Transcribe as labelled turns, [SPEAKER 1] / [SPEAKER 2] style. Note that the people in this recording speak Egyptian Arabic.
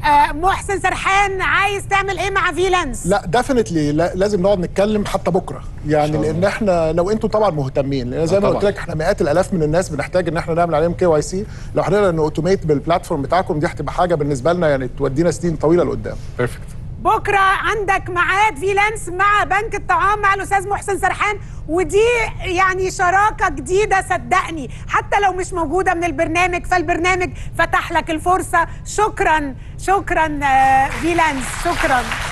[SPEAKER 1] آه محسن سرحان عايز تعمل ايه مع فيلانس
[SPEAKER 2] لا ديفنتلي لازم نقعد نتكلم حتى بكره يعني لان احنا لو انتوا طبعا مهتمين لان زي ما
[SPEAKER 3] طبعاً.
[SPEAKER 2] قلت لك احنا مئات الالاف من الناس بنحتاج ان احنا نعمل عليهم كي واي سي لو هنقدر نوتوميت بالبلاتفورم بتاعكم دي هتبقى حاجه بالنسبه لنا يعني تودينا سنين طويله لقدام
[SPEAKER 3] بيرفكت
[SPEAKER 1] بكره عندك ميعاد فيلانس مع بنك الطعام مع الاستاذ محسن سرحان ودي يعني شراكه جديده صدقني حتى لو مش موجوده من البرنامج فالبرنامج فتح لك الفرصه شكرا شكرا آه، فيلانس شكرا